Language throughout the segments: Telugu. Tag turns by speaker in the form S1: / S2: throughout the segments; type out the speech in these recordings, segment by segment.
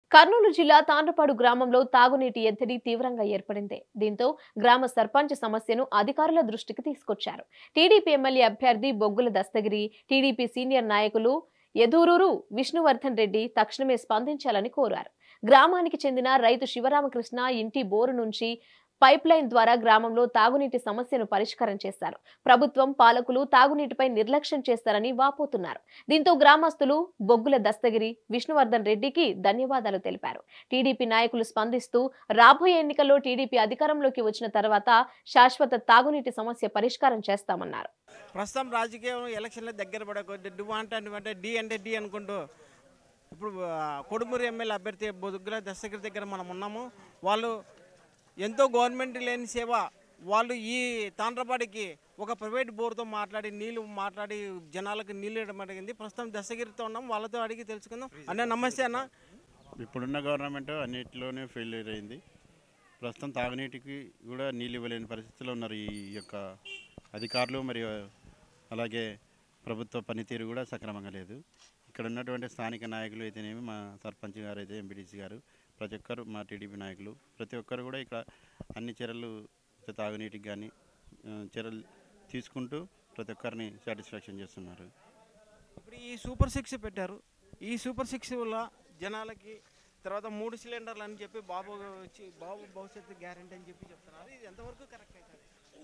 S1: కర్నూలు జిల్లా తాండ్రపాడు గ్రామంలో తాగునీటి ఎద్దడి తీవ్రంగా ఏర్పడింది దీంతో గ్రామ సర్పంచ్ సమస్యను అధికారుల దృష్టికి తీసుకొచ్చారు టీడీపీ ఎమ్మెల్యే అభ్యర్థి బొగ్గుల దస్తగిరి టీడీపీ సీనియర్ నాయకులు ఎదూరూరు విష్ణువర్ధన్ రెడ్డి తక్షణమే స్పందించాలని కోరారు గ్రామానికి చెందిన రైతు శివరామకృష్ణ ఇంటి బోరు నుంచి పైప్ లైన్ ద్వారా గ్రామంలో తాగునీటి సమస్యను పరిష్కారం చేశారు ప్రభుత్వం పాలకులు తాగునీటిపై నిర్లక్ష్యం చేస్తారని వాపోతున్నారు దీంతో గ్రామస్తులు బొగ్గుల దస్తగిరి విష్ణువర్ధన్ రెడ్డికి ధన్యవాదాలు తెలిపారు టీడీపీ నాయకులు స్పందిస్తూ రాబోయే ఎన్నికల్లో టీడీపీ అధికారంలోకి వచ్చిన తర్వాత శాశ్వత తాగునీటి సమస్య పరిష్కారం చేస్తామన్నారు
S2: ప్రస్తుతం రాజకీయం ఎలక్షన్ల దగ్గర పడకొద్ది డు అంటే అంటే డి అంటే డి అనుకుంటూ ఇప్పుడు ఆ, కొడుమూరు ఎమ్మెల్యే అభ్యర్థి బొద్దుల దస్తగిరి దగ్గర మనం ఉన్నాము వాళ్ళు ఎంతో గవర్నమెంట్ లేని సేవ వాళ్ళు ఈ తాండ్రపాడికి ఒక ప్రైవేట్ బోర్తో మాట్లాడి నీళ్లు మాట్లాడి జనాలకు నీళ్ళు ఇవ్వడం జరిగింది ప్రస్తుతం దస్తగిరితో ఉన్నాం వాళ్ళతో అడిగి తెలుసుకుందాం అన్న నమస్తే అన్న
S3: ఇప్పుడున్న గవర్నమెంట్ అన్నిటిలోనే ఫెయిల్యూర్ అయింది ప్రస్తుతం తాగునీటికి కూడా నీళ్ళు ఇవ్వలేని పరిస్థితిలో ఉన్నారు ఈ యొక్క అధికారులు మరియు అలాగే ప్రభుత్వ పనితీరు కూడా సక్రమంగా లేదు ఇక్కడ ఉన్నటువంటి స్థానిక నాయకులు అయితేనేమి మా సర్పంచ్ గారు అయితే ఎంపీటీసీ గారు ప్రతి ఒక్కరు మా టీడీపీ నాయకులు ప్రతి ఒక్కరు కూడా ఇక్కడ అన్ని చర్యలు తాగునీటికి కానీ ఆ, చర్యలు తీసుకుంటూ ప్రతి ఒక్కరిని సాటిస్ఫాక్షన్ చేస్తున్నారు
S2: ఇప్పుడు ఈ సూపర్ సిక్స్ పెట్టారు ఈ సూపర్ సిక్స్ వల్ల జనాలకి తర్వాత మూడు సిలిండర్లు అని చెప్పి బాబు వచ్చి బాబు భవిష్యత్తు గ్యారంటీ అని చెప్పి చెప్తున్నారు ఇది ఎంతవరకు కరెక్ట్ అవుతుంది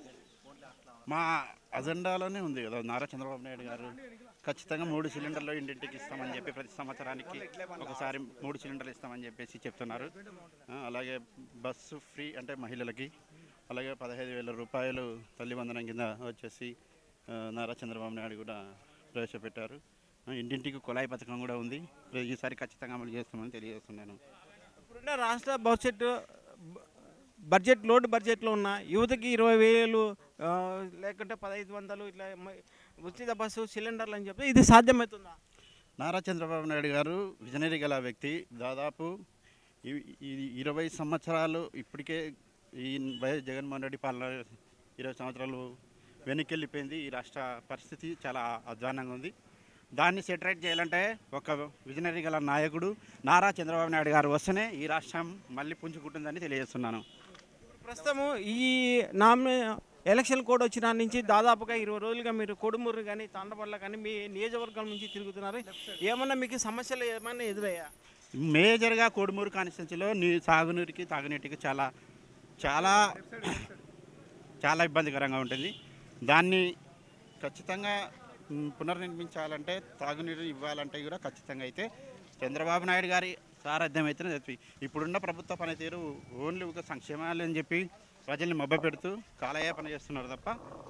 S3: మా అజెండాలోనే ఉంది కదా నారా చంద్రబాబు నాయుడు గారు ఖచ్చితంగా మూడు సిలిండర్లు ఇంటింటికి ఇస్తామని చెప్పి ప్రతి సంవత్సరానికి ఒకసారి మూడు సిలిండర్లు ఇస్తామని చెప్పేసి చెప్తున్నారు ఆ, అలాగే బస్సు ఫ్రీ అంటే మహిళలకి అలాగే పదహైదు వేల రూపాయలు తల్లి వందనం కింద వచ్చేసి ఆ, నారా చంద్రబాబు నాయుడు కూడా ప్రవేశపెట్టారు ఆ, ఇంటింటికి కుళాయి పథకం కూడా ఉంది ఈసారి ఖచ్చితంగా అమలు చేస్తామని తెలియజేస్తున్నాను
S2: ఇప్పుడున్న రాష్ట్ర భవిష్యత్తు బ- బడ్జెట్ లోడ్ బడ్జెట్లో ఉన్న యువతకి ఇరవై వేలు ఆ, లేకుంటే పదహైదు వందలు ఇట్లా మ- ఉచిత బస్సు సిలిండర్లు అని చెప్పి ఇది సాధ్యమవుతుందా
S3: నారా చంద్రబాబు నాయుడు గారు విజనరీ గల వ్యక్తి దాదాపు ఈ- ఈ ఇరవై సంవత్సరాలు ఇప్పటికే ఈ వైఎస్ జగన్మోహన్ రెడ్డి పాలన ఇరవై సంవత్సరాలు వెనక్కి ఈ రాష్ట్ర పరిస్థితి చాలా అధ్వానంగా ఉంది దాన్ని సెటరేట్ చేయాలంటే ఒక విజనరీ గల నాయకుడు నారా చంద్రబాబు నాయుడు గారు వస్తేనే ఈ రాష్ట్రం మళ్ళీ పుంజుకుంటుందని తెలియజేస్తున్నాను
S2: ప్రస్తుతము ఈ నామినే ఎలక్షన్ కోడ్ వచ్చిన నుంచి దాదాపుగా ఇరవై రోజులుగా మీరు కొడుమూరు కానీ తాండపల్ల కానీ మీ నియోజకవర్గం నుంచి తిరుగుతున్నారు ఏమన్నా మీకు సమస్యలు ఏమన్నా ఎదురయ్యా
S3: మేజర్గా కోడుమూరు కాన్స్టిట్యున్సీలో నీ సాగునీటికి తాగునీటికి చాలా చాలా చాలా ఇబ్బందికరంగా ఉంటుంది దాన్ని ఖచ్చితంగా మ్, పునర్నిర్మించాలంటే తాగునీరు ఇవ్వాలంటే కూడా ఖచ్చితంగా అయితే చంద్రబాబు నాయుడు గారి సారథ్యం అయితేనే జరుగుతుంది ఇప్పుడున్న ప్రభుత్వ పనితీరు ఓన్లీ ఒక సంక్షేమాలు అని చెప్పి ప్రజల్ని మభ్య పెడుతూ కాలయాపన చేస్తున్నారు తప్ప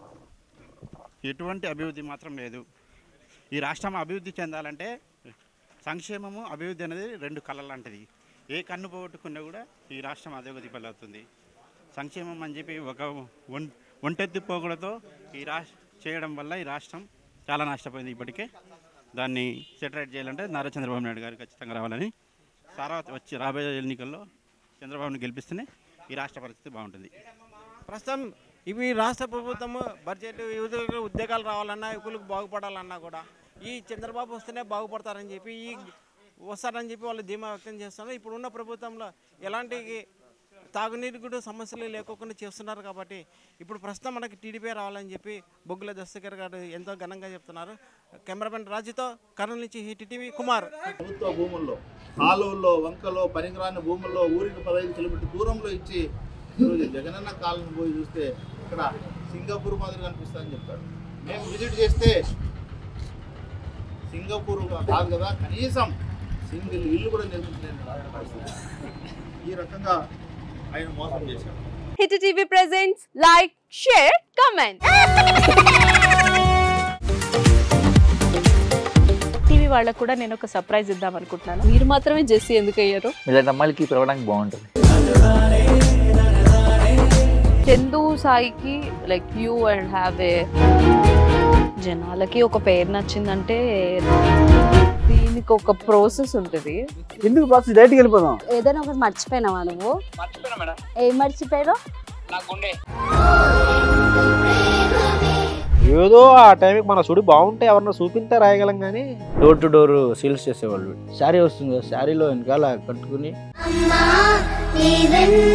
S3: ఎటువంటి అభివృద్ధి మాత్రం లేదు ఈ రాష్ట్రం అభివృద్ధి చెందాలంటే సంక్షేమము అభివృద్ధి అనేది రెండు కళ లాంటిది ఏ కన్ను పోగొట్టుకున్నా కూడా ఈ రాష్ట్రం అధోగతి పలవుతుంది సంక్షేమం అని చెప్పి ఒక ఒం ఒంటెత్తి పోకడతో ఈ రాష్ట్ర చేయడం వల్ల ఈ రాష్ట్రం చాలా నష్టపోయింది ఇప్పటికే దాన్ని సెటరేట్ చేయాలంటే నారా చంద్రబాబు నాయుడు గారు ఖచ్చితంగా రావాలని సారా వచ్చి రాబోయే ఎన్నికల్లో చంద్రబాబుని గెలిపిస్తేనే ఈ రాష్ట్ర పరిస్థితి బాగుంటుంది
S2: ప్రస్తుతం ఇవి రాష్ట్ర ప్రభుత్వము బడ్జెట్ యువతలకు ఉద్యోగాలు రావాలన్నా యువకులకు బాగుపడాలన్నా కూడా ఈ చంద్రబాబు వస్తేనే బాగుపడతారని చెప్పి ఈ వస్తారని చెప్పి వాళ్ళు ధీమా వ్యక్తం చేస్తున్నారు ఇప్పుడున్న ప్రభుత్వంలో ఎలాంటి తాగునీరు కూడా సమస్యలు లేకోకుండా చేస్తున్నారు కాబట్టి ఇప్పుడు ప్రస్తుతం మనకి టీడీపీ రావాలని చెప్పి బొగ్గుల దస్తగిరి గారు ఎంతో ఘనంగా చెప్తున్నారు కెమెరామెన్ రాజుతో కర్నూలు నుంచి టీవీ కుమార్
S4: ప్రభుత్వ భూముల్లో కాలువల్లో వంకలో పనికిరాని భూముల్లో ఊరికి పదహైదు కిలోమీటర్ దూరంలో ఇచ్చి ఈరోజు జగనన్న కాలనీ పోయి చూస్తే ఇక్కడ సింగపూర్ మాదిరి కనిపిస్తుందని చెప్తాడు మేము విజిట్ చేస్తే సింగపూర్ కాదు కదా కనీసం సింగిల్ ఇల్లు కూడా నిర్మించలేని పరిస్థితి ఈ రకంగా ఆయన మోసం చేశాడు
S5: hit TV presents like share comment TV వాళ్ళకు కూడా నేను ఒక సర్ప్రైజ్ ఇద్దాం అనుకుంటున్నాను మీరు మాత్రమే జెస్సీ ఎందుకు అయ్యారు
S6: ఇలాంటి అమ్మాయిలకి పిలవడానికి బాగుంటుంది
S5: చందు సాయికి like you and have a జనాలకి ఒక పేరు నచ్చిందంటే దీనికి ఒక ప్రాసెస్ ఉంటుంది
S7: ఎందుకు ప్రాసెస్ డైరెక్ట్కి వెళ్ళిపోదాం
S8: ఏదైనా ఒకటి మర్చిపోయినావా నువ్వు ఏం మర్చిపోయావు
S9: ఏదో ఆ టైంకి మన సుడి బాగుంటే ఎవరన్నా చూపిస్తే రాయగలం కానీ
S10: డోర్ టు డోర్ సేల్స్ చేసేవాళ్ళు శారీ వస్తుంది కదా శారీలో వెనకాల కట్టుకుని
S11: అమ్మా నీ వెన్న